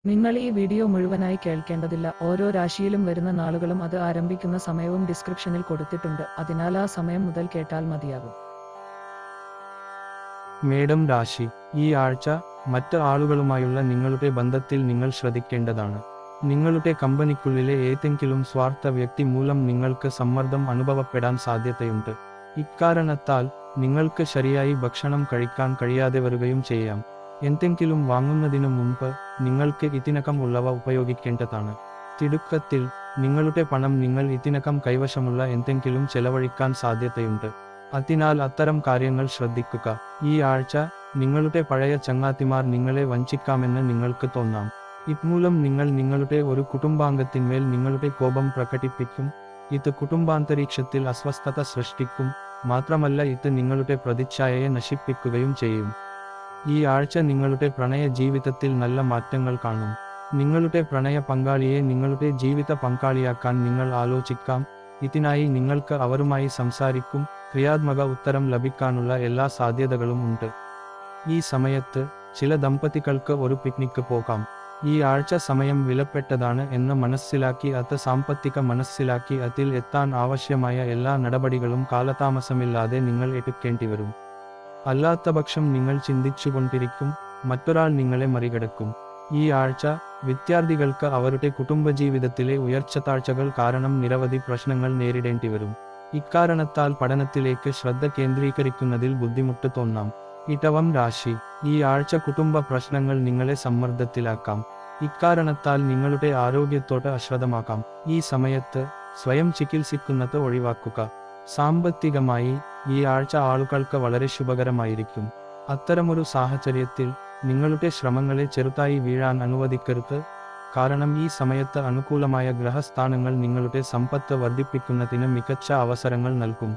നിങ്ങൾ ഈ വീഡിയോ മുഴുവനായി കേൾക്കേണ്ടതില്ല ഓരോ രാശിയിലും വരുന്ന നാളുകളും അത് ആരംഭിക്കുന്ന സമയവും ഡിസ്ക്രിപ്ഷനിൽ കൊടുത്തിട്ടുണ്ട് അതിനാൽ ആ സമയം മുതൽ കേട്ടാൽ മതിയാകും മേഡം രാശി ഈ ആഴ്ച മറ്റ് ആളുകളുമായുള്ള നിങ്ങളുടെ ബന്ധത്തിൽ നിങ്ങൾ ശ്രദ്ധിക്കേണ്ടതാണ് നിങ്ങളുടെ കമ്പനിക്കുള്ളിലെ ഏതെങ്കിലും സ്വാർത്ഥ വ്യക്തി മൂലം നിങ്ങൾക്ക് സമ്മർദ്ദം അനുഭവപ്പെടാൻ സാധ്യതയുണ്ട് ഇക്കാരണത്താൽ നിങ്ങൾക്ക് ശരിയായി ഭക്ഷണം കഴിക്കാൻ കഴിയാതെ വരികയും ചെയ്യാം എന്തെങ്കിലും വാങ്ങുന്നതിനു മുമ്പ് നിങ്ങൾക്ക് ഇതിനകം ഉള്ളവ ഉപയോഗിക്കേണ്ടതാണ് തിടുക്കത്തിൽ നിങ്ങളുടെ പണം നിങ്ങൾ ഇതിനകം കൈവശമുള്ള എന്തെങ്കിലും ചെലവഴിക്കാൻ സാധ്യതയുണ്ട് അതിനാൽ അത്തരം കാര്യങ്ങൾ ശ്രദ്ധിക്കുക ഈ ആഴ്ച നിങ്ങളുടെ പഴയ ചങ്ങാത്തിമാർ നിങ്ങളെ വഞ്ചിക്കാമെന്ന് നിങ്ങൾക്ക് തോന്നാം ഇതുമൂലം നിങ്ങൾ നിങ്ങളുടെ ഒരു കുടുംബാംഗത്തിന്മേൽ നിങ്ങളുടെ കോപം പ്രകടിപ്പിക്കും ഇത് കുടുംബാന്തരീക്ഷത്തിൽ അസ്വസ്ഥത സൃഷ്ടിക്കും മാത്രമല്ല ഇത് നിങ്ങളുടെ പ്രതിച്ഛായയെ നശിപ്പിക്കുകയും ചെയ്യും ഈ ആഴ്ച നിങ്ങളുടെ പ്രണയ ജീവിതത്തിൽ നല്ല മാറ്റങ്ങൾ കാണും നിങ്ങളുടെ പ്രണയ പങ്കാളിയെ നിങ്ങളുടെ ജീവിത പങ്കാളിയാക്കാൻ നിങ്ങൾ ആലോചിക്കാം ഇതിനായി നിങ്ങൾക്ക് അവരുമായി സംസാരിക്കും ക്രിയാത്മക ഉത്തരം ലഭിക്കാനുള്ള എല്ലാ സാധ്യതകളും ഉണ്ട് ഈ സമയത്ത് ചില ദമ്പതികൾക്ക് ഒരു പിക്നിക്ക് പോകാം ഈ ആഴ്ച സമയം വിലപ്പെട്ടതാണ് എന്ന് മനസ്സിലാക്കി അത് സാമ്പത്തിക മനസ്സിലാക്കി അതിൽ എത്താൻ ആവശ്യമായ എല്ലാ നടപടികളും കാലതാമസമില്ലാതെ നിങ്ങൾ എടുക്കേണ്ടി വരും അല്ലാത്തപക്ഷം നിങ്ങൾ ചിന്തിച്ചുകൊണ്ടിരിക്കും മറ്റൊരാൾ നിങ്ങളെ മറികടക്കും ഈ ആഴ്ച വിദ്യാർത്ഥികൾക്ക് അവരുടെ കുടുംബജീവിതത്തിലെ ഉയർച്ചത്താഴ്ചകൾ കാരണം നിരവധി പ്രശ്നങ്ങൾ നേരിടേണ്ടി വരും ഇക്കാരണത്താൽ പഠനത്തിലേക്ക് ശ്രദ്ധ കേന്ദ്രീകരിക്കുന്നതിൽ ബുദ്ധിമുട്ട് തോന്നാം ഇടവം രാശി ഈ ആഴ്ച കുടുംബ പ്രശ്നങ്ങൾ നിങ്ങളെ സമ്മർദ്ദത്തിലാക്കാം ഇക്കാരണത്താൽ നിങ്ങളുടെ ആരോഗ്യത്തോട് അശ്രദ്ധമാക്കാം ഈ സമയത്ത് സ്വയം ചികിത്സിക്കുന്നത് ഒഴിവാക്കുക സാമ്പത്തികമായി ഈ ആഴ്ച ആളുകൾക്ക് വളരെ ശുഭകരമായിരിക്കും അത്തരമൊരു സാഹചര്യത്തിൽ നിങ്ങളുടെ ശ്രമങ്ങളെ ചെറുതായി വീഴാൻ അനുവദിക്കരുത് കാരണം ഈ സമയത്ത് അനുകൂലമായ ഗ്രഹസ്ഥാനങ്ങൾ നിങ്ങളുടെ സമ്പത്ത് വർദ്ധിപ്പിക്കുന്നതിന് മികച്ച അവസരങ്ങൾ നൽകും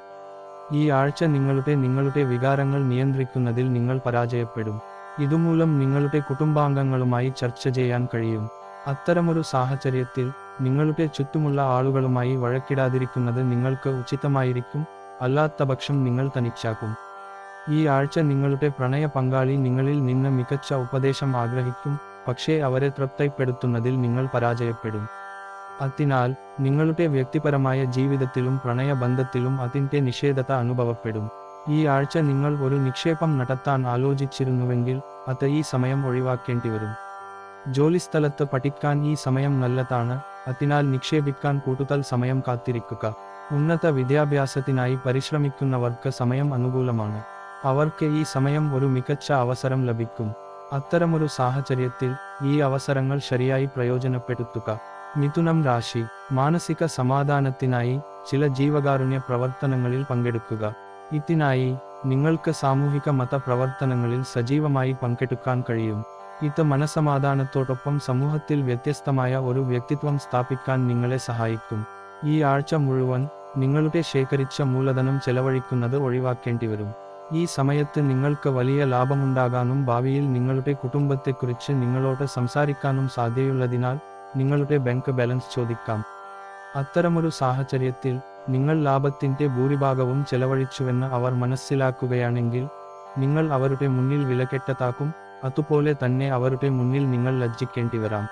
ഈ ആഴ്ച നിങ്ങളുടെ നിങ്ങളുടെ വികാരങ്ങൾ നിയന്ത്രിക്കുന്നതിൽ നിങ്ങൾ പരാജയപ്പെടും ഇതുമൂലം നിങ്ങളുടെ കുടുംബാംഗങ്ങളുമായി ചർച്ച ചെയ്യാൻ കഴിയും അത്തരമൊരു സാഹചര്യത്തിൽ നിങ്ങളുടെ ചുറ്റുമുള്ള ആളുകളുമായി വഴക്കിടാതിരിക്കുന്നത് നിങ്ങൾക്ക് ഉചിതമായിരിക്കും അല്ലാത്തപക്ഷം നിങ്ങൾ തനിച്ചാക്കും ഈ ആഴ്ച നിങ്ങളുടെ പ്രണയ പങ്കാളി നിങ്ങളിൽ നിന്ന് മികച്ച ഉപദേശം ആഗ്രഹിക്കും പക്ഷേ അവരെ തൃപ്തിപ്പെടുത്തുന്നതിൽ നിങ്ങൾ പരാജയപ്പെടും അതിനാൽ നിങ്ങളുടെ വ്യക്തിപരമായ ജീവിതത്തിലും പ്രണയബന്ധത്തിലും അതിന്റെ നിഷേധത അനുഭവപ്പെടും ഈ ആഴ്ച നിങ്ങൾ ഒരു നിക്ഷേപം നടത്താൻ ആലോചിച്ചിരുന്നുവെങ്കിൽ അത് ഈ സമയം ഒഴിവാക്കേണ്ടി വരും ജോലിസ്ഥലത്ത് പഠിക്കാൻ ഈ സമയം നല്ലതാണ് അതിനാൽ നിക്ഷേപിക്കാൻ കൂടുതൽ സമയം കാത്തിരിക്കുക ഉന്നത വിദ്യാഭ്യാസത്തിനായി പരിശ്രമിക്കുന്നവർക്ക് സമയം അനുകൂലമാണ് അവർക്ക് ഈ സമയം ഒരു മികച്ച അവസരം ലഭിക്കും അത്തരമൊരു സാഹചര്യത്തിൽ ഈ അവസരങ്ങൾ ശരിയായി പ്രയോജനപ്പെടുത്തുക മിഥുനം രാശി മാനസിക സമാധാനത്തിനായി ചില ജീവകാരുണ്യ പ്രവർത്തനങ്ങളിൽ പങ്കെടുക്കുക ഇതിനായി നിങ്ങൾക്ക് സാമൂഹിക മത പ്രവർത്തനങ്ങളിൽ സജീവമായി പങ്കെടുക്കാൻ കഴിയും ഇത് മനസമാധാനത്തോടൊപ്പം സമൂഹത്തിൽ വ്യത്യസ്തമായ ഒരു വ്യക്തിത്വം സ്ഥാപിക്കാൻ നിങ്ങളെ സഹായിക്കും ഈ ആഴ്ച മുഴുവൻ നിങ്ങളുടെ ശേഖരിച്ച മൂലധനം ചെലവഴിക്കുന്നത് ഒഴിവാക്കേണ്ടി വരും ഈ സമയത്ത് നിങ്ങൾക്ക് വലിയ ലാഭമുണ്ടാകാനും ഭാവിയിൽ നിങ്ങളുടെ കുടുംബത്തെക്കുറിച്ച് നിങ്ങളോട് സംസാരിക്കാനും സാധ്യതയുള്ളതിനാൽ നിങ്ങളുടെ ബാങ്ക് ബാലൻസ് ചോദിക്കാം അത്തരമൊരു സാഹചര്യത്തിൽ നിങ്ങൾ ലാഭത്തിന്റെ ഭൂരിഭാഗവും ചെലവഴിച്ചുവെന്ന് അവർ മനസ്സിലാക്കുകയാണെങ്കിൽ നിങ്ങൾ അവരുടെ മുന്നിൽ വിലക്കെട്ടതാക്കും അതുപോലെ തന്നെ അവരുടെ മുന്നിൽ നിങ്ങൾ ലജ്ജിക്കേണ്ടി വരാം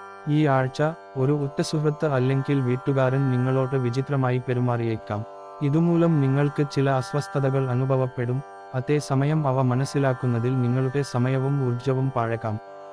ഈ ആഴ്ച ഒരു ഉറ്റസുഹൃത്ത് അല്ലെങ്കിൽ വീട്ടുകാരൻ നിങ്ങളോട് വിചിത്രമായി പെരുമാറിയേക്കാം ഇതുമൂലം നിങ്ങൾക്ക് ചില അസ്വസ്ഥതകൾ അനുഭവപ്പെടും അതേസമയം അവ മനസ്സിലാക്കുന്നതിൽ നിങ്ങളുടെ സമയവും ഊർജവും പാഴക്കാം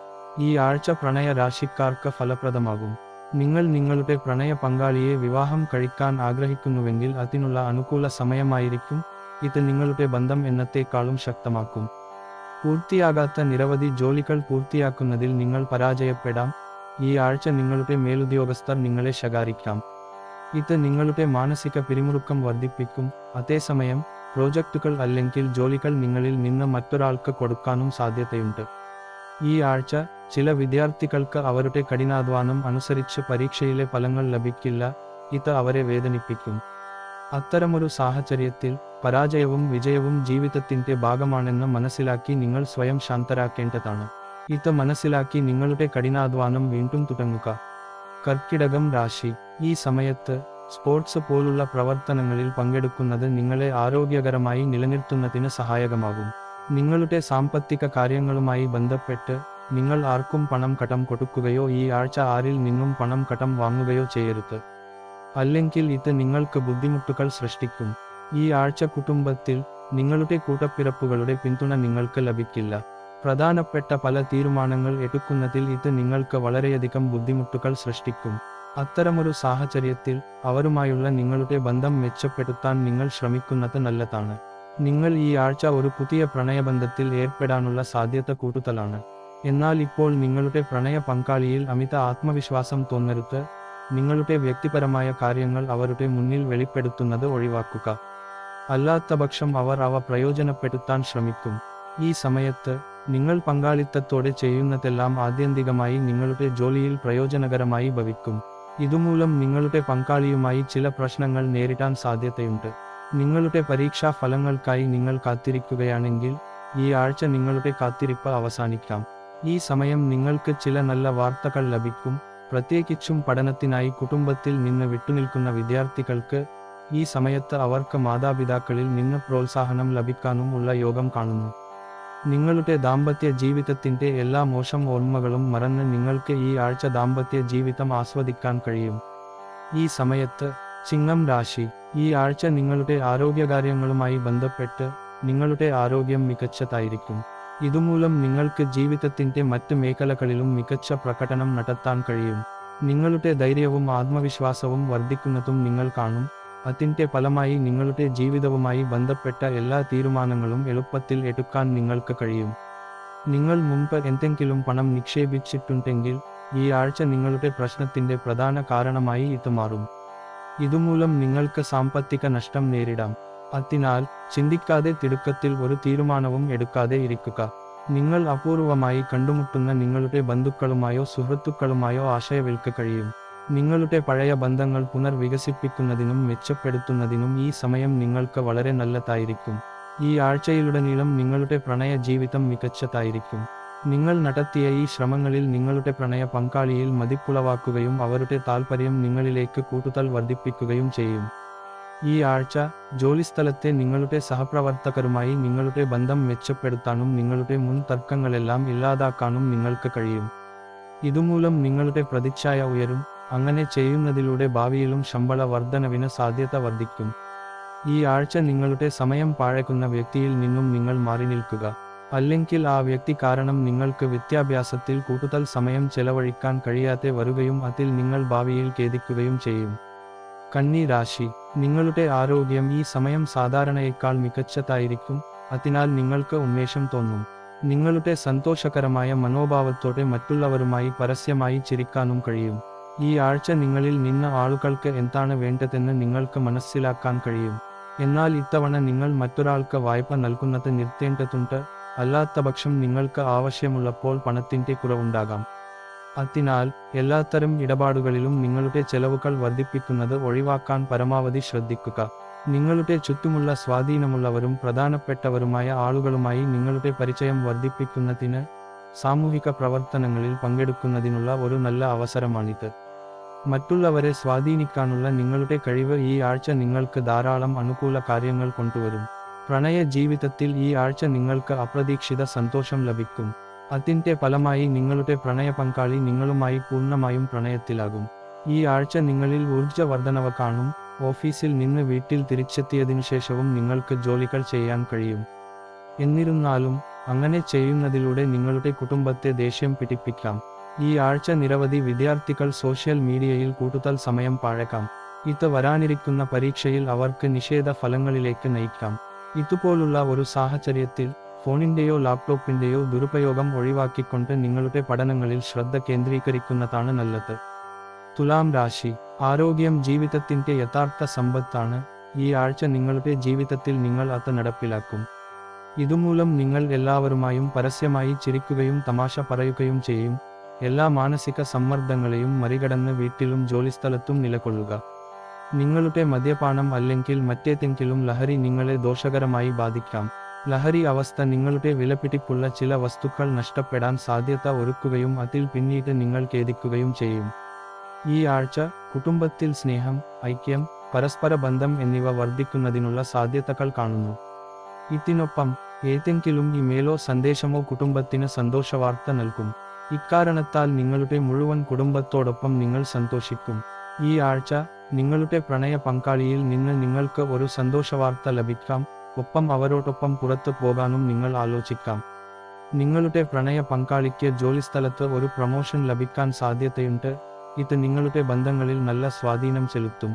ഈ ആഴ്ച പ്രണയ രാശിക്കാർക്ക് ഫലപ്രദമാകും നിങ്ങൾ നിങ്ങളുടെ പ്രണയ പങ്കാളിയെ വിവാഹം കഴിക്കാൻ ആഗ്രഹിക്കുന്നുവെങ്കിൽ അതിനുള്ള അനുകൂല സമയമായിരിക്കും ഇത് നിങ്ങളുടെ ബന്ധം എന്നത്തേക്കാളും ശക്തമാക്കും പൂർത്തിയാകാത്ത നിരവധി ജോലികൾ പൂർത്തിയാക്കുന്നതിൽ നിങ്ങൾ പരാജയപ്പെടാം ഈ ആഴ്ച നിങ്ങളുടെ മേലുദ്യോഗസ്ഥർ നിങ്ങളെ ശകാരിക്കാം ഇത് നിങ്ങളുടെ മാനസിക പിരിമുറുക്കം വർദ്ധിപ്പിക്കും അതേസമയം പ്രോജക്റ്റുകൾ അല്ലെങ്കിൽ ജോലികൾ നിങ്ങളിൽ നിന്ന് മറ്റൊരാൾക്ക് കൊടുക്കാനും സാധ്യതയുണ്ട് ഈ ആഴ്ച ചില വിദ്യാർത്ഥികൾക്ക് അവരുടെ കഠിനാധ്വാനം അനുസരിച്ച് പരീക്ഷയിലെ ഫലങ്ങൾ ലഭിക്കില്ല ഇത് അവരെ വേദനിപ്പിക്കും അത്തരമൊരു സാഹചര്യത്തിൽ പരാജയവും വിജയവും ജീവിതത്തിന്റെ ഭാഗമാണെന്ന് മനസ്സിലാക്കി നിങ്ങൾ സ്വയം ശാന്തരാക്കേണ്ടതാണ് ഇത് മനസ്സിലാക്കി നിങ്ങളുടെ കഠിനാധ്വാനം വീണ്ടും തുടങ്ങുക കർക്കിടകം രാശി ഈ സമയത്ത് സ്പോർട്സ് പോലുള്ള പ്രവർത്തനങ്ങളിൽ പങ്കെടുക്കുന്നത് നിങ്ങളെ ആരോഗ്യകരമായി നിലനിർത്തുന്നതിന് സഹായകമാകും നിങ്ങളുടെ സാമ്പത്തിക കാര്യങ്ങളുമായി ബന്ധപ്പെട്ട് നിങ്ങൾ ആർക്കും പണം കടം കൊടുക്കുകയോ ഈ ആഴ്ച ആരിൽ നിന്നും പണം കടം വാങ്ങുകയോ ചെയ്യരുത് അല്ലെങ്കിൽ ഇത് നിങ്ങൾക്ക് ബുദ്ധിമുട്ടുകൾ സൃഷ്ടിക്കും ഈ ആഴ്ച കുടുംബത്തിൽ നിങ്ങളുടെ കൂട്ടപ്പിറപ്പുകളുടെ പിന്തുണ നിങ്ങൾക്ക് ലഭിക്കില്ല പ്രധാനപ്പെട്ട പല തീരുമാനങ്ങൾ എടുക്കുന്നതിൽ ഇത് നിങ്ങൾക്ക് വളരെയധികം ബുദ്ധിമുട്ടുകൾ സൃഷ്ടിക്കും അത്തരമൊരു സാഹചര്യത്തിൽ അവരുമായുള്ള നിങ്ങളുടെ ബന്ധം മെച്ചപ്പെടുത്താൻ നിങ്ങൾ ശ്രമിക്കുന്നത് നല്ലതാണ് നിങ്ങൾ ഈ ആഴ്ച ഒരു പുതിയ പ്രണയബന്ധത്തിൽ ഏർപ്പെടാനുള്ള സാധ്യത കൂടുതലാണ് എന്നാൽ ഇപ്പോൾ നിങ്ങളുടെ പ്രണയ പങ്കാളിയിൽ അമിത ആത്മവിശ്വാസം തോന്നരുത് നിങ്ങളുടെ വ്യക്തിപരമായ കാര്യങ്ങൾ അവരുടെ മുന്നിൽ വെളിപ്പെടുത്തുന്നത് ഒഴിവാക്കുക അല്ലാത്തപക്ഷം അവർ അവ പ്രയോജനപ്പെടുത്താൻ ശ്രമിക്കും ഈ സമയത്ത് നിങ്ങൾ പങ്കാളിത്തത്തോടെ ചെയ്യുന്നതെല്ലാം ആത്യന്തികമായി നിങ്ങളുടെ ജോലിയിൽ പ്രയോജനകരമായി ഭവിക്കും ഇതുമൂലം നിങ്ങളുടെ പങ്കാളിയുമായി ചില പ്രശ്നങ്ങൾ നേരിടാൻ സാധ്യതയുണ്ട് നിങ്ങളുടെ പരീക്ഷാ ഫലങ്ങൾക്കായി നിങ്ങൾ കാത്തിരിക്കുകയാണെങ്കിൽ ഈ ആഴ്ച നിങ്ങളുടെ കാത്തിരിപ്പ് അവസാനിക്കാം ഈ സമയം നിങ്ങൾക്ക് ചില നല്ല വാർത്തകൾ ലഭിക്കും പ്രത്യേകിച്ചും പഠനത്തിനായി കുടുംബത്തിൽ നിന്ന് വിട്ടുനിൽക്കുന്ന വിദ്യാർത്ഥികൾക്ക് ഈ സമയത്ത് അവർക്ക് മാതാപിതാക്കളിൽ നിന്ന് പ്രോത്സാഹനം ലഭിക്കാനും ഉള്ള യോഗം കാണുന്നു നിങ്ങളുടെ ദാമ്പത്യ ജീവിതത്തിന്റെ എല്ലാ മോശം ഓർമ്മകളും മറന്ന് നിങ്ങൾക്ക് ഈ ആഴ്ച ദാമ്പത്യ ജീവിതം ആസ്വദിക്കാൻ കഴിയും ഈ സമയത്ത് ചിങ്ങം രാശി ഈ ആഴ്ച നിങ്ങളുടെ ആരോഗ്യകാര്യങ്ങളുമായി ബന്ധപ്പെട്ട് നിങ്ങളുടെ ആരോഗ്യം മികച്ചതായിരിക്കും ഇതുമൂലം നിങ്ങൾക്ക് ജീവിതത്തിന്റെ മറ്റ് മേഖലകളിലും മികച്ച പ്രകടനം നടത്താൻ കഴിയും നിങ്ങളുടെ ധൈര്യവും ആത്മവിശ്വാസവും വർദ്ധിക്കുന്നതും നിങ്ങൾ കാണും അതിന്റെ ഫലമായി നിങ്ങളുടെ ജീവിതവുമായി ബന്ധപ്പെട്ട എല്ലാ തീരുമാനങ്ങളും എളുപ്പത്തിൽ എടുക്കാൻ നിങ്ങൾക്ക് കഴിയും നിങ്ങൾ മുമ്പ് എന്തെങ്കിലും പണം നിക്ഷേപിച്ചിട്ടുണ്ടെങ്കിൽ ഈ ആഴ്ച നിങ്ങളുടെ പ്രശ്നത്തിന്റെ പ്രധാന കാരണമായി ഇത് മാറും ഇതുമൂലം നിങ്ങൾക്ക് സാമ്പത്തിക നഷ്ടം നേരിടാം അതിനാൽ ചിന്തിക്കാതെ തിടുക്കത്തിൽ ഒരു തീരുമാനവും എടുക്കാതെ ഇരിക്കുക നിങ്ങൾ അപൂർവമായി കണ്ടുമുട്ടുന്ന നിങ്ങളുടെ ബന്ധുക്കളുമായോ സുഹൃത്തുക്കളുമായോ ആശയവിൽക്ക് കഴിയും നിങ്ങളുടെ പഴയ ബന്ധങ്ങൾ പുനർവികസിപ്പിക്കുന്നതിനും മെച്ചപ്പെടുത്തുന്നതിനും ഈ സമയം നിങ്ങൾക്ക് വളരെ നല്ലതായിരിക്കും ഈ ആഴ്ചയിലുടനീളം നിങ്ങളുടെ പ്രണയ ജീവിതം മികച്ചതായിരിക്കും നിങ്ങൾ നടത്തിയ ഈ ശ്രമങ്ങളിൽ നിങ്ങളുടെ പ്രണയ പങ്കാളിയിൽ മതിപ്പുളവാക്കുകയും അവരുടെ താൽപ്പര്യം നിങ്ങളിലേക്ക് കൂടുതൽ വർദ്ധിപ്പിക്കുകയും ചെയ്യും ഈ ആഴ്ച ജോലിസ്ഥലത്തെ നിങ്ങളുടെ സഹപ്രവർത്തകരുമായി നിങ്ങളുടെ ബന്ധം മെച്ചപ്പെടുത്താനും നിങ്ങളുടെ മുൻ തർക്കങ്ങളെല്ലാം ഇല്ലാതാക്കാനും നിങ്ങൾക്ക് കഴിയും ഇതുമൂലം നിങ്ങളുടെ പ്രതിച്ഛായ ഉയരും അങ്ങനെ ചെയ്യുന്നതിലൂടെ ഭാവിയിലും ശമ്പള വർധനവിന് സാധ്യത വർദ്ധിക്കും ഈ ആഴ്ച നിങ്ങളുടെ സമയം പാഴക്കുന്ന വ്യക്തിയിൽ നിന്നും നിങ്ങൾ മാറി നിൽക്കുക അല്ലെങ്കിൽ ആ വ്യക്തി കാരണം നിങ്ങൾക്ക് വിദ്യാഭ്യാസത്തിൽ കൂടുതൽ സമയം ചെലവഴിക്കാൻ കഴിയാതെ വരുകയും അതിൽ നിങ്ങൾ ഭാവിയിൽ ഖേദിക്കുകയും ചെയ്യും കന്നി രാശി നിങ്ങളുടെ ആരോഗ്യം ഈ സമയം സാധാരണയേക്കാൾ മികച്ചതായിരിക്കും അതിനാൽ നിങ്ങൾക്ക് ഉന്മേഷം തോന്നും നിങ്ങളുടെ സന്തോഷകരമായ മനോഭാവത്തോടെ മറ്റുള്ളവരുമായി പരസ്യമായി ചിരിക്കാനും കഴിയും ഈ ആഴ്ച നിങ്ങളിൽ നിന്ന് ആളുകൾക്ക് എന്താണ് വേണ്ടതെന്ന് നിങ്ങൾക്ക് മനസ്സിലാക്കാൻ കഴിയും എന്നാൽ ഇത്തവണ നിങ്ങൾ മറ്റൊരാൾക്ക് വായ്പ നൽകുന്നത് നിർത്തേണ്ടതുണ്ട് അല്ലാത്തപക്ഷം നിങ്ങൾക്ക് ആവശ്യമുള്ളപ്പോൾ പണത്തിന്റെ കുറവുണ്ടാകാം അതിനാൽ എല്ലാത്തരം ഇടപാടുകളിലും നിങ്ങളുടെ ചെലവുകൾ വർദ്ധിപ്പിക്കുന്നത് ഒഴിവാക്കാൻ പരമാവധി ശ്രദ്ധിക്കുക നിങ്ങളുടെ ചുറ്റുമുള്ള സ്വാധീനമുള്ളവരും പ്രധാനപ്പെട്ടവരുമായ ആളുകളുമായി നിങ്ങളുടെ പരിചയം വർദ്ധിപ്പിക്കുന്നതിന് സാമൂഹിക പ്രവർത്തനങ്ങളിൽ പങ്കെടുക്കുന്നതിനുള്ള ഒരു നല്ല അവസരമാണിത് മറ്റുള്ളവരെ സ്വാധീനിക്കാനുള്ള നിങ്ങളുടെ കഴിവ് ഈ ആഴ്ച നിങ്ങൾക്ക് ധാരാളം അനുകൂല കാര്യങ്ങൾ കൊണ്ടുവരും പ്രണയ ജീവിതത്തിൽ ഈ ആഴ്ച നിങ്ങൾക്ക് അപ്രതീക്ഷിത സന്തോഷം ലഭിക്കും അതിന്റെ ഫലമായി നിങ്ങളുടെ പ്രണയ പങ്കാളി നിങ്ങളുമായി പൂർണ്ണമായും പ്രണയത്തിലാകും ഈ ആഴ്ച നിങ്ങളിൽ ഊർജ്ജവർദ്ധനവ് കാണും ഓഫീസിൽ നിന്ന് വീട്ടിൽ തിരിച്ചെത്തിയതിനു ശേഷവും നിങ്ങൾക്ക് ജോലികൾ ചെയ്യാൻ കഴിയും എന്നിരുന്നാലും അങ്ങനെ ചെയ്യുന്നതിലൂടെ നിങ്ങളുടെ കുടുംബത്തെ ദേഷ്യം പിടിപ്പിക്കാം ഈ ആഴ്ച നിരവധി വിദ്യാർത്ഥികൾ സോഷ്യൽ മീഡിയയിൽ കൂടുതൽ സമയം പാഴക്കാം ഇത് വരാനിരിക്കുന്ന പരീക്ഷയിൽ അവർക്ക് നിഷേധ ഫലങ്ങളിലേക്ക് നയിക്കാം ഇതുപോലുള്ള ഒരു സാഹചര്യത്തിൽ ഫോണിന്റെയോ ലാപ്ടോപ്പിന്റെയോ ദുരുപയോഗം ഒഴിവാക്കിക്കൊണ്ട് നിങ്ങളുടെ പഠനങ്ങളിൽ ശ്രദ്ധ കേന്ദ്രീകരിക്കുന്നതാണ് നല്ലത് തുലാം രാശി ആരോഗ്യം ജീവിതത്തിന്റെ യഥാർത്ഥ സമ്പത്താണ് ഈ ആഴ്ച നിങ്ങളുടെ ജീവിതത്തിൽ നിങ്ങൾ അത് നടപ്പിലാക്കും ഇതുമൂലം നിങ്ങൾ എല്ലാവരുമായും പരസ്യമായി ചിരിക്കുകയും തമാശ പറയുകയും ചെയ്യും എല്ലാ മാനസിക സമ്മർദ്ദങ്ങളെയും മറികടന്ന് വീട്ടിലും ജോലിസ്ഥലത്തും നിലകൊള്ളുക നിങ്ങളുടെ മദ്യപാനം അല്ലെങ്കിൽ മറ്റേതെങ്കിലും ലഹരി നിങ്ങളെ ദോഷകരമായി ബാധിക്കാം ലഹരി അവസ്ഥ നിങ്ങളുടെ വിലപിടിപ്പുള്ള ചില വസ്തുക്കൾ നഷ്ടപ്പെടാൻ സാധ്യത ഒരുക്കുകയും അതിൽ പിന്നീട് നിങ്ങൾ ഖേദിക്കുകയും ചെയ്യും ഈ ആഴ്ച കുടുംബത്തിൽ സ്നേഹം ഐക്യം പരസ്പര ബന്ധം എന്നിവ വർദ്ധിക്കുന്നതിനുള്ള സാധ്യതകൾ കാണുന്നു ഇതിനൊപ്പം ഏതെങ്കിലും ഇമെയിലോ സന്ദേശമോ കുടുംബത്തിന് സന്തോഷവാർത്ത നൽകും ഇക്കാരണത്താൽ നിങ്ങളുടെ മുഴുവൻ കുടുംബത്തോടൊപ്പം നിങ്ങൾ സന്തോഷിക്കും ഈ ആഴ്ച നിങ്ങളുടെ പ്രണയ പങ്കാളിയിൽ നിന്ന് നിങ്ങൾക്ക് ഒരു സന്തോഷവാർത്ത ലഭിക്കാം ഒപ്പം അവരോടൊപ്പം പുറത്തു പോകാനും നിങ്ങൾ ആലോചിക്കാം നിങ്ങളുടെ പ്രണയ പങ്കാളിക്ക് ജോലിസ്ഥലത്ത് ഒരു പ്രമോഷൻ ലഭിക്കാൻ സാധ്യതയുണ്ട് ഇത് നിങ്ങളുടെ ബന്ധങ്ങളിൽ നല്ല സ്വാധീനം ചെലുത്തും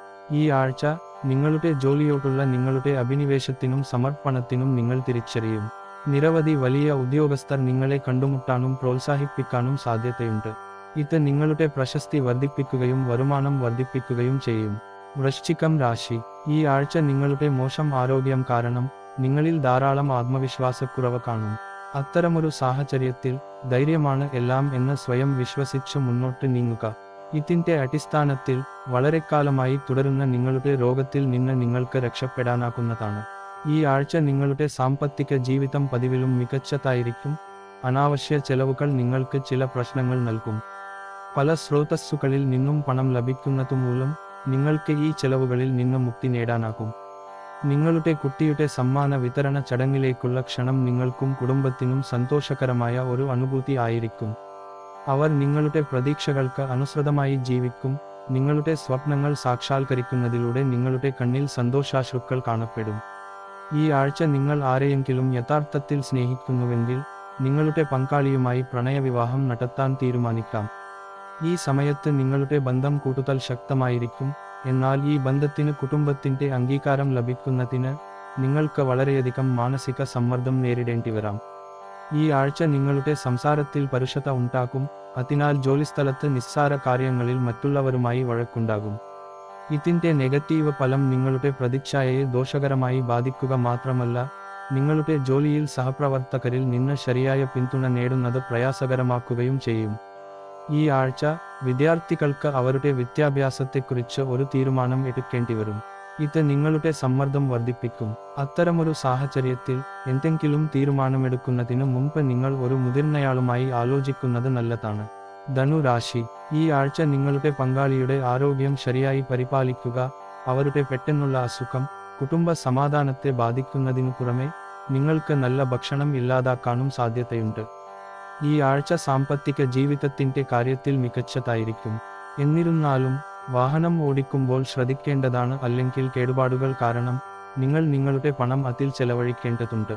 ഈ ആഴ്ച നിങ്ങളുടെ ജോലിയോടുള്ള നിങ്ങളുടെ അഭിനിവേശത്തിനും സമർപ്പണത്തിനും നിങ്ങൾ തിരിച്ചറിയും നിരവധി വലിയ ഉദ്യോഗസ്ഥർ നിങ്ങളെ കണ്ടുമുട്ടാനും പ്രോത്സാഹിപ്പിക്കാനും സാധ്യതയുണ്ട് ഇത് നിങ്ങളുടെ പ്രശസ്തി വർദ്ധിപ്പിക്കുകയും വരുമാനം വർദ്ധിപ്പിക്കുകയും ചെയ്യും വൃശ്ചികം രാശി ഈ ആഴ്ച നിങ്ങളുടെ മോശം ആരോഗ്യം കാരണം നിങ്ങളിൽ ധാരാളം ആത്മവിശ്വാസക്കുറവ് കാണും അത്തരമൊരു സാഹചര്യത്തിൽ ധൈര്യമാണ് എല്ലാം എന്ന് സ്വയം വിശ്വസിച്ച് മുന്നോട്ട് നീങ്ങുക ഇതിന്റെ അടിസ്ഥാനത്തിൽ വളരെക്കാലമായി തുടരുന്ന നിങ്ങളുടെ രോഗത്തിൽ നിന്ന് നിങ്ങൾക്ക് രക്ഷപ്പെടാനാകുന്നതാണ് ഈ ആഴ്ച നിങ്ങളുടെ സാമ്പത്തിക ജീവിതം പതിവിലും മികച്ചതായിരിക്കും അനാവശ്യ ചെലവുകൾ നിങ്ങൾക്ക് ചില പ്രശ്നങ്ങൾ നൽകും പല സ്രോതസ്സുകളിൽ നിന്നും പണം ലഭിക്കുന്നതുമൂലം നിങ്ങൾക്ക് ഈ ചെലവുകളിൽ നിന്ന് മുക്തി നേടാനാകും നിങ്ങളുടെ കുട്ടിയുടെ സമ്മാന വിതരണ ചടങ്ങിലേക്കുള്ള ക്ഷണം നിങ്ങൾക്കും കുടുംബത്തിനും സന്തോഷകരമായ ഒരു അനുഭൂതി ആയിരിക്കും അവർ നിങ്ങളുടെ പ്രതീക്ഷകൾക്ക് അനുസൃതമായി ജീവിക്കും നിങ്ങളുടെ സ്വപ്നങ്ങൾ സാക്ഷാത്കരിക്കുന്നതിലൂടെ നിങ്ങളുടെ കണ്ണിൽ സന്തോഷാശ്രുക്കൾ കാണപ്പെടും ഈ ആഴ്ച നിങ്ങൾ ആരെയെങ്കിലും യഥാർത്ഥത്തിൽ സ്നേഹിക്കുന്നുവെങ്കിൽ നിങ്ങളുടെ പങ്കാളിയുമായി പ്രണയവിവാഹം നടത്താൻ തീരുമാനിക്കാം ഈ സമയത്ത് നിങ്ങളുടെ ബന്ധം കൂടുതൽ ശക്തമായിരിക്കും എന്നാൽ ഈ ബന്ധത്തിന് കുടുംബത്തിന്റെ അംഗീകാരം ലഭിക്കുന്നതിന് നിങ്ങൾക്ക് വളരെയധികം മാനസിക സമ്മർദ്ദം നേരിടേണ്ടി വരാം ഈ ആഴ്ച നിങ്ങളുടെ സംസാരത്തിൽ പരുഷത ഉണ്ടാക്കും അതിനാൽ ജോലിസ്ഥലത്ത് നിസ്സാര കാര്യങ്ങളിൽ മറ്റുള്ളവരുമായി വഴക്കുണ്ടാകും ഇതിന്റെ നെഗറ്റീവ് ഫലം നിങ്ങളുടെ പ്രതിച്ഛായയെ ദോഷകരമായി ബാധിക്കുക മാത്രമല്ല നിങ്ങളുടെ ജോലിയിൽ സഹപ്രവർത്തകരിൽ നിന്ന് ശരിയായ പിന്തുണ നേടുന്നത് പ്രയാസകരമാക്കുകയും ചെയ്യും ഈ ആഴ്ച വിദ്യാർത്ഥികൾക്ക് അവരുടെ വിദ്യാഭ്യാസത്തെക്കുറിച്ച് ഒരു തീരുമാനം എടുക്കേണ്ടി വരും ഇത് നിങ്ങളുടെ സമ്മർദ്ദം വർദ്ധിപ്പിക്കും അത്തരമൊരു സാഹചര്യത്തിൽ എന്തെങ്കിലും തീരുമാനമെടുക്കുന്നതിന് മുമ്പ് നിങ്ങൾ ഒരു മുതിർന്നയാളുമായി ആലോചിക്കുന്നത് നല്ലതാണ് ധനുരാശി ഈ ആഴ്ച നിങ്ങളുടെ പങ്കാളിയുടെ ആരോഗ്യം ശരിയായി പരിപാലിക്കുക അവരുടെ പെട്ടെന്നുള്ള അസുഖം കുടുംബ സമാധാനത്തെ ബാധിക്കുന്നതിനു പുറമെ നിങ്ങൾക്ക് നല്ല ഭക്ഷണം ഇല്ലാതാക്കാനും സാധ്യതയുണ്ട് ഈ ആഴ്ച സാമ്പത്തിക ജീവിതത്തിന്റെ കാര്യത്തിൽ മികച്ചതായിരിക്കും എന്നിരുന്നാലും വാഹനം ഓടിക്കുമ്പോൾ ശ്രദ്ധിക്കേണ്ടതാണ് അല്ലെങ്കിൽ കേടുപാടുകൾ കാരണം നിങ്ങൾ നിങ്ങളുടെ പണം അതിൽ ചെലവഴിക്കേണ്ടതുണ്ട്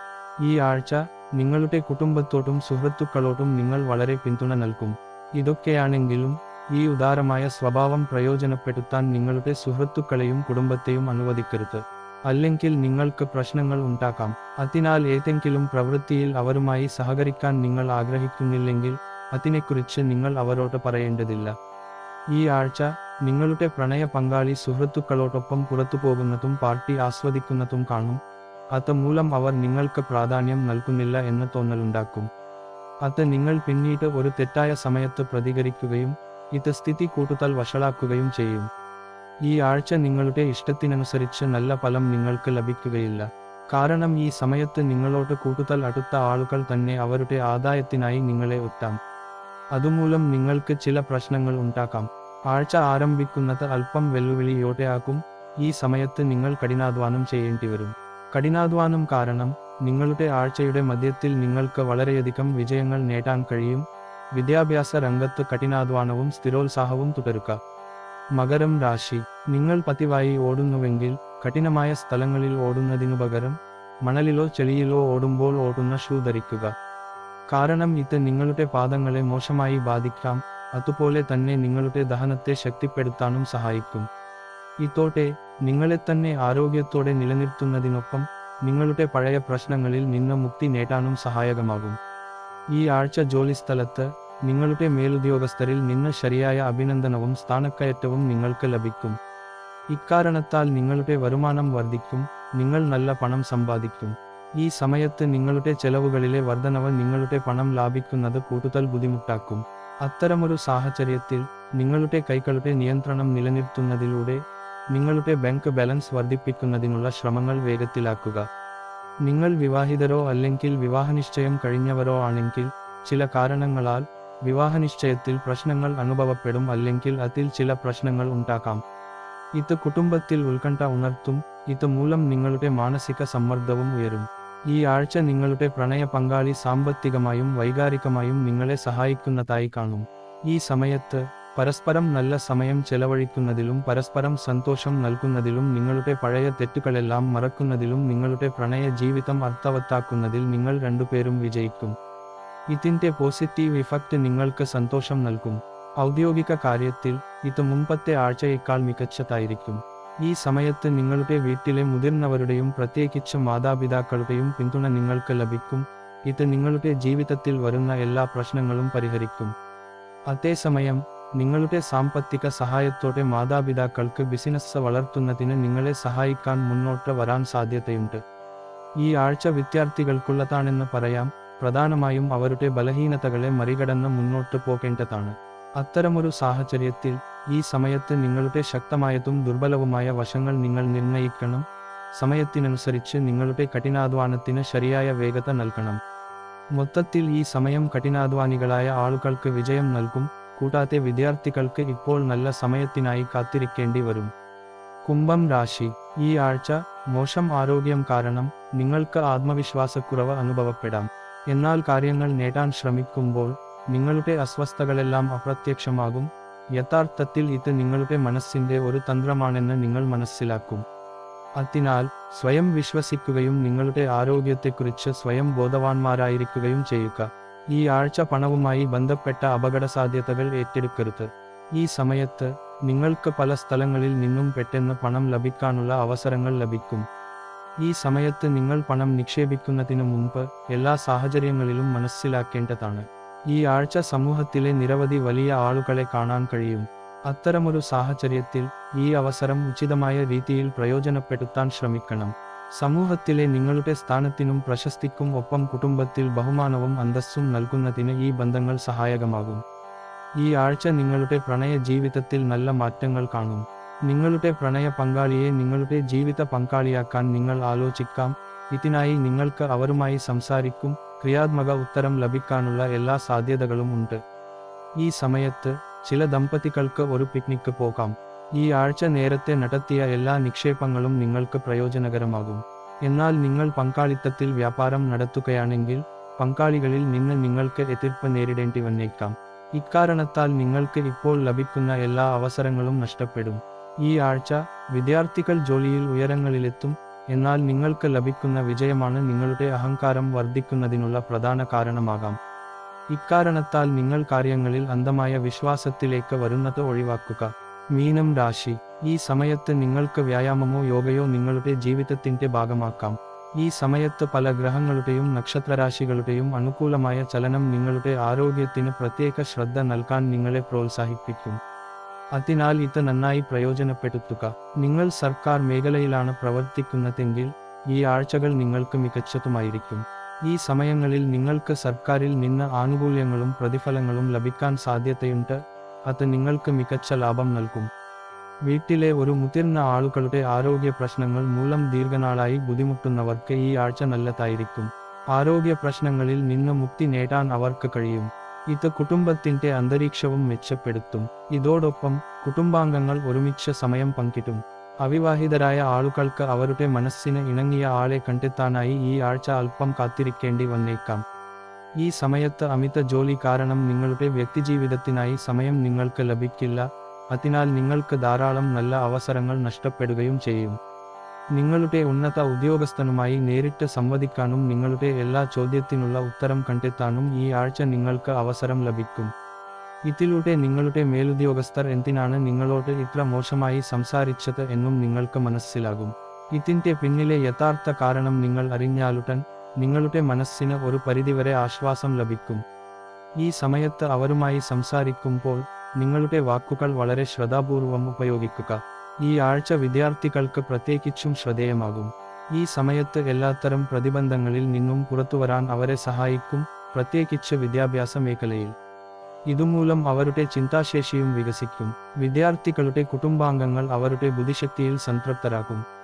ഈ ആഴ്ച നിങ്ങളുടെ കുടുംബത്തോടും സുഹൃത്തുക്കളോടും നിങ്ങൾ വളരെ പിന്തുണ നൽകും ഇതൊക്കെയാണെങ്കിലും ഈ ഉദാരമായ സ്വഭാവം പ്രയോജനപ്പെടുത്താൻ നിങ്ങളുടെ സുഹൃത്തുക്കളെയും കുടുംബത്തെയും അനുവദിക്കരുത് അല്ലെങ്കിൽ നിങ്ങൾക്ക് പ്രശ്നങ്ങൾ ഉണ്ടാക്കാം അതിനാൽ ഏതെങ്കിലും പ്രവൃത്തിയിൽ അവരുമായി സഹകരിക്കാൻ നിങ്ങൾ ആഗ്രഹിക്കുന്നില്ലെങ്കിൽ അതിനെക്കുറിച്ച് നിങ്ങൾ അവരോട് പറയേണ്ടതില്ല ഈ ആഴ്ച നിങ്ങളുടെ പ്രണയ പങ്കാളി സുഹൃത്തുക്കളോടൊപ്പം പുറത്തു പോകുന്നതും പാർട്ടി ആസ്വദിക്കുന്നതും കാണും അത് മൂലം അവർ നിങ്ങൾക്ക് പ്രാധാന്യം നൽകുന്നില്ല എന്ന് തോന്നലുണ്ടാക്കും അത് നിങ്ങൾ പിന്നീട് ഒരു തെറ്റായ സമയത്ത് പ്രതികരിക്കുകയും ഇത് സ്ഥിതി കൂടുതൽ വഷളാക്കുകയും ചെയ്യും ഈ ആഴ്ച നിങ്ങളുടെ ഇഷ്ടത്തിനനുസരിച്ച് നല്ല ഫലം നിങ്ങൾക്ക് ലഭിക്കുകയില്ല കാരണം ഈ സമയത്ത് നിങ്ങളോട് കൂടുതൽ അടുത്ത ആളുകൾ തന്നെ അവരുടെ ആദായത്തിനായി നിങ്ങളെ ഒറ്റാം അതുമൂലം നിങ്ങൾക്ക് ചില പ്രശ്നങ്ങൾ ഉണ്ടാക്കാം ആഴ്ച ആരംഭിക്കുന്നത് അല്പം വെല്ലുവിളിയോടെയാകും ഈ സമയത്ത് നിങ്ങൾ കഠിനാധ്വാനം ചെയ്യേണ്ടി വരും കഠിനാധ്വാനം കാരണം നിങ്ങളുടെ ആഴ്ചയുടെ മധ്യത്തിൽ നിങ്ങൾക്ക് വളരെയധികം വിജയങ്ങൾ നേടാൻ കഴിയും വിദ്യാഭ്യാസ രംഗത്ത് കഠിനാധ്വാനവും സ്ഥിരോത്സാഹവും തുടരുക മകരം രാശി നിങ്ങൾ പതിവായി ഓടുന്നുവെങ്കിൽ കഠിനമായ സ്ഥലങ്ങളിൽ ഓടുന്നതിനു പകരം മണലിലോ ചെളിയിലോ ഓടുമ്പോൾ ഓടുന്ന ഷൂ ധരിക്കുക കാരണം ഇത് നിങ്ങളുടെ പാദങ്ങളെ മോശമായി ബാധിക്കാം അതുപോലെ തന്നെ നിങ്ങളുടെ ദഹനത്തെ ശക്തിപ്പെടുത്താനും സഹായിക്കും ഇതോടെ നിങ്ങളെ തന്നെ ആരോഗ്യത്തോടെ നിലനിർത്തുന്നതിനൊപ്പം നിങ്ങളുടെ പഴയ പ്രശ്നങ്ങളിൽ നിന്ന് മുക്തി നേടാനും സഹായകമാകും ഈ ആഴ്ച ജോലിസ്ഥലത്ത് നിങ്ങളുടെ മേലുദ്യോഗസ്ഥരിൽ നിന്ന് ശരിയായ അഭിനന്ദനവും സ്ഥാനക്കയറ്റവും നിങ്ങൾക്ക് ലഭിക്കും ഇക്കാരണത്താൽ നിങ്ങളുടെ വരുമാനം വർദ്ധിക്കും നിങ്ങൾ നല്ല പണം സമ്പാദിക്കും ഈ സമയത്ത് നിങ്ങളുടെ ചെലവുകളിലെ വർധനവ് നിങ്ങളുടെ പണം ലാഭിക്കുന്നത് കൂടുതൽ ബുദ്ധിമുട്ടാക്കും അത്തരമൊരു സാഹചര്യത്തിൽ നിങ്ങളുടെ കൈകളുടെ നിയന്ത്രണം നിലനിർത്തുന്നതിലൂടെ നിങ്ങളുടെ ബാങ്ക് ബാലൻസ് വർദ്ധിപ്പിക്കുന്നതിനുള്ള ശ്രമങ്ങൾ വേഗത്തിലാക്കുക നിങ്ങൾ വിവാഹിതരോ അല്ലെങ്കിൽ വിവാഹനിശ്ചയം കഴിഞ്ഞവരോ ആണെങ്കിൽ ചില കാരണങ്ങളാൽ വിവാഹനിശ്ചയത്തിൽ പ്രശ്നങ്ങൾ അനുഭവപ്പെടും അല്ലെങ്കിൽ അതിൽ ചില പ്രശ്നങ്ങൾ ഉണ്ടാക്കാം ഇത് കുടുംബത്തിൽ ഉത്കണ്ഠ ഉണർത്തും ഇത് മൂലം നിങ്ങളുടെ മാനസിക സമ്മർദ്ദവും ഉയരും ഈ ആഴ്ച നിങ്ങളുടെ പ്രണയ പങ്കാളി സാമ്പത്തികമായും വൈകാരികമായും നിങ്ങളെ സഹായിക്കുന്നതായി കാണും ഈ സമയത്ത് പരസ്പരം നല്ല സമയം ചെലവഴിക്കുന്നതിലും പരസ്പരം സന്തോഷം നൽകുന്നതിലും നിങ്ങളുടെ പഴയ തെറ്റുകളെല്ലാം മറക്കുന്നതിലും നിങ്ങളുടെ പ്രണയ ജീവിതം അർത്ഥവത്താക്കുന്നതിൽ നിങ്ങൾ രണ്ടുപേരും വിജയിക്കും ഇതിന്റെ പോസിറ്റീവ് ഇഫക്റ്റ് നിങ്ങൾക്ക് സന്തോഷം നൽകും ഔദ്യോഗിക കാര്യത്തിൽ ഇത് മുമ്പത്തെ ആഴ്ചയേക്കാൾ മികച്ചതായിരിക്കും ഈ സമയത്ത് നിങ്ങളുടെ വീട്ടിലെ മുതിർന്നവരുടെയും പ്രത്യേകിച്ച് മാതാപിതാക്കളുടെയും പിന്തുണ നിങ്ങൾക്ക് ലഭിക്കും ഇത് നിങ്ങളുടെ ജീവിതത്തിൽ വരുന്ന എല്ലാ പ്രശ്നങ്ങളും പരിഹരിക്കും അതേസമയം നിങ്ങളുടെ സാമ്പത്തിക സഹായത്തോടെ മാതാപിതാക്കൾക്ക് ബിസിനസ് വളർത്തുന്നതിന് നിങ്ങളെ സഹായിക്കാൻ മുന്നോട്ട് വരാൻ സാധ്യതയുണ്ട് ഈ ആഴ്ച വിദ്യാർത്ഥികൾക്കുള്ളതാണെന്ന് പറയാം പ്രധാനമായും അവരുടെ ബലഹീനതകളെ മറികടന്ന് മുന്നോട്ട് പോകേണ്ടതാണ് അത്തരമൊരു സാഹചര്യത്തിൽ ഈ സമയത്ത് നിങ്ങളുടെ ശക്തമായതും ദുർബലവുമായ വശങ്ങൾ നിങ്ങൾ നിർണ്ണയിക്കണം സമയത്തിനനുസരിച്ച് നിങ്ങളുടെ കഠിനാധ്വാനത്തിന് ശരിയായ വേഗത നൽകണം മൊത്തത്തിൽ ഈ സമയം കഠിനാധ്വാനികളായ ആളുകൾക്ക് വിജയം നൽകും കൂടാതെ വിദ്യാർത്ഥികൾക്ക് ഇപ്പോൾ നല്ല സമയത്തിനായി കാത്തിരിക്കേണ്ടി വരും കുംഭം രാശി ഈ ആഴ്ച മോശം ആരോഗ്യം കാരണം നിങ്ങൾക്ക് ആത്മവിശ്വാസക്കുറവ് അനുഭവപ്പെടാം എന്നാൽ കാര്യങ്ങൾ നേടാൻ ശ്രമിക്കുമ്പോൾ നിങ്ങളുടെ അസ്വസ്ഥതകളെല്ലാം അപ്രത്യക്ഷമാകും യഥാർത്ഥത്തിൽ ഇത് നിങ്ങളുടെ മനസ്സിന്റെ ഒരു തന്ത്രമാണെന്ന് നിങ്ങൾ മനസ്സിലാക്കും അതിനാൽ സ്വയം വിശ്വസിക്കുകയും നിങ്ങളുടെ ആരോഗ്യത്തെക്കുറിച്ച് സ്വയം ബോധവാന്മാരായിരിക്കുകയും ചെയ്യുക ഈ ആഴ്ച പണവുമായി ബന്ധപ്പെട്ട അപകട സാധ്യതകൾ ഏറ്റെടുക്കരുത് ഈ സമയത്ത് നിങ്ങൾക്ക് പല സ്ഥലങ്ങളിൽ നിന്നും പെട്ടെന്ന് പണം ലഭിക്കാനുള്ള അവസരങ്ങൾ ലഭിക്കും ഈ സമയത്ത് നിങ്ങൾ പണം നിക്ഷേപിക്കുന്നതിന് മുമ്പ് എല്ലാ സാഹചര്യങ്ങളിലും മനസ്സിലാക്കേണ്ടതാണ് ഈ ആഴ്ച സമൂഹത്തിലെ നിരവധി വലിയ ആളുകളെ കാണാൻ കഴിയും അത്തരമൊരു സാഹചര്യത്തിൽ ഈ അവസരം ഉചിതമായ രീതിയിൽ പ്രയോജനപ്പെടുത്താൻ ശ്രമിക്കണം സമൂഹത്തിലെ നിങ്ങളുടെ സ്ഥാനത്തിനും പ്രശസ്തിക്കും ഒപ്പം കുടുംബത്തിൽ ബഹുമാനവും അന്തസ്സും നൽകുന്നതിന് ഈ ബന്ധങ്ങൾ സഹായകമാകും ഈ ആഴ്ച നിങ്ങളുടെ പ്രണയ ജീവിതത്തിൽ നല്ല മാറ്റങ്ങൾ കാണും നിങ്ങളുടെ പ്രണയ പങ്കാളിയെ നിങ്ങളുടെ ജീവിത പങ്കാളിയാക്കാൻ നിങ്ങൾ ആലോചിക്കാം ഇതിനായി നിങ്ങൾക്ക് അവരുമായി സംസാരിക്കും ക്രിയാത്മക ഉത്തരം ലഭിക്കാനുള്ള എല്ലാ സാധ്യതകളും ഉണ്ട് ഈ സമയത്ത് ചില ദമ്പതികൾക്ക് ഒരു പിക്നിക്ക് പോകാം ഈ ആഴ്ച നേരത്തെ നടത്തിയ എല്ലാ നിക്ഷേപങ്ങളും നിങ്ങൾക്ക് പ്രയോജനകരമാകും എന്നാൽ നിങ്ങൾ പങ്കാളിത്തത്തിൽ വ്യാപാരം നടത്തുകയാണെങ്കിൽ പങ്കാളികളിൽ നിന്ന് നിങ്ങൾക്ക് എതിർപ്പ് നേരിടേണ്ടി വന്നേക്കാം ഇക്കാരണത്താൽ നിങ്ങൾക്ക് ഇപ്പോൾ ലഭിക്കുന്ന എല്ലാ അവസരങ്ങളും നഷ്ടപ്പെടും ഈ ആഴ്ച വിദ്യാർത്ഥികൾ ജോലിയിൽ ഉയരങ്ങളിലെത്തും എന്നാൽ നിങ്ങൾക്ക് ലഭിക്കുന്ന വിജയമാണ് നിങ്ങളുടെ അഹങ്കാരം വർദ്ധിക്കുന്നതിനുള്ള പ്രധാന കാരണമാകാം ഇക്കാരണത്താൽ നിങ്ങൾ കാര്യങ്ങളിൽ അന്ധമായ വിശ്വാസത്തിലേക്ക് വരുന്നത് ഒഴിവാക്കുക മീനം രാശി ഈ സമയത്ത് നിങ്ങൾക്ക് വ്യായാമമോ യോഗയോ നിങ്ങളുടെ ജീവിതത്തിന്റെ ഭാഗമാക്കാം ഈ സമയത്ത് പല ഗ്രഹങ്ങളുടെയും നക്ഷത്രരാശികളുടെയും അനുകൂലമായ ചലനം നിങ്ങളുടെ ആരോഗ്യത്തിന് പ്രത്യേക ശ്രദ്ധ നൽകാൻ നിങ്ങളെ പ്രോത്സാഹിപ്പിക്കും അതിനാൽ ഇത് നന്നായി പ്രയോജനപ്പെടുത്തുക നിങ്ങൾ സർക്കാർ മേഖലയിലാണ് പ്രവർത്തിക്കുന്നതെങ്കിൽ ഈ ആഴ്ചകൾ നിങ്ങൾക്ക് മികച്ചതുമായിരിക്കും ഈ സമയങ്ങളിൽ നിങ്ങൾക്ക് സർക്കാരിൽ നിന്ന് ആനുകൂല്യങ്ങളും പ്രതിഫലങ്ങളും ലഭിക്കാൻ സാധ്യതയുണ്ട് അത് നിങ്ങൾക്ക് മികച്ച ലാഭം നൽകും വീട്ടിലെ ഒരു മുതിർന്ന ആളുകളുടെ ആരോഗ്യ പ്രശ്നങ്ങൾ മൂലം ദീർഘനാളായി ബുദ്ധിമുട്ടുന്നവർക്ക് ഈ ആഴ്ച നല്ലതായിരിക്കും ആരോഗ്യ പ്രശ്നങ്ങളിൽ നിന്ന് മുക്തി നേടാൻ അവർക്ക് കഴിയും ഇത് കുടുംബത്തിന്റെ അന്തരീക്ഷവും മെച്ചപ്പെടുത്തും ഇതോടൊപ്പം കുടുംബാംഗങ്ങൾ ഒരുമിച്ച് സമയം പങ്കിടും അവിവാഹിതരായ ആളുകൾക്ക് അവരുടെ മനസ്സിന് ഇണങ്ങിയ ആളെ കണ്ടെത്താനായി ഈ ആഴ്ച അല്പം കാത്തിരിക്കേണ്ടി വന്നേക്കാം ഈ സമയത്ത് അമിത ജോലി കാരണം നിങ്ങളുടെ വ്യക്തിജീവിതത്തിനായി സമയം നിങ്ങൾക്ക് ലഭിക്കില്ല അതിനാൽ നിങ്ങൾക്ക് ധാരാളം നല്ല അവസരങ്ങൾ നഷ്ടപ്പെടുകയും ചെയ്യും നിങ്ങളുടെ ഉന്നത ഉദ്യോഗസ്ഥനുമായി നേരിട്ട് സംവദിക്കാനും നിങ്ങളുടെ എല്ലാ ചോദ്യത്തിനുള്ള ഉത്തരം കണ്ടെത്താനും ഈ ആഴ്ച നിങ്ങൾക്ക് അവസരം ലഭിക്കും ഇതിലൂടെ നിങ്ങളുടെ മേലുദ്യോഗസ്ഥർ എന്തിനാണ് നിങ്ങളോട് ഇത്ര മോശമായി സംസാരിച്ചത് എന്നും നിങ്ങൾക്ക് മനസ്സിലാകും ഇതിന്റെ പിന്നിലെ യഥാർത്ഥ കാരണം നിങ്ങൾ അറിഞ്ഞാലുടൻ നിങ്ങളുടെ മനസ്സിന് ഒരു പരിധിവരെ ആശ്വാസം ലഭിക്കും ഈ സമയത്ത് അവരുമായി സംസാരിക്കുമ്പോൾ നിങ്ങളുടെ വാക്കുകൾ വളരെ ശ്രദ്ധാപൂർവം ഉപയോഗിക്കുക ഈ ആഴ്ച വിദ്യാർത്ഥികൾക്ക് പ്രത്യേകിച്ചും ശ്രദ്ധേയമാകും ഈ സമയത്ത് എല്ലാത്തരം പ്രതിബന്ധങ്ങളിൽ നിന്നും പുറത്തുവരാൻ അവരെ സഹായിക്കും പ്രത്യേകിച്ച് വിദ്യാഭ്യാസ മേഖലയിൽ ഇതുമൂലം അവരുടെ ചിന്താശേഷിയും വികസിക്കും വിദ്യാർത്ഥികളുടെ കുടുംബാംഗങ്ങൾ അവരുടെ ബുദ്ധിശക്തിയിൽ സംതൃപ്തരാകും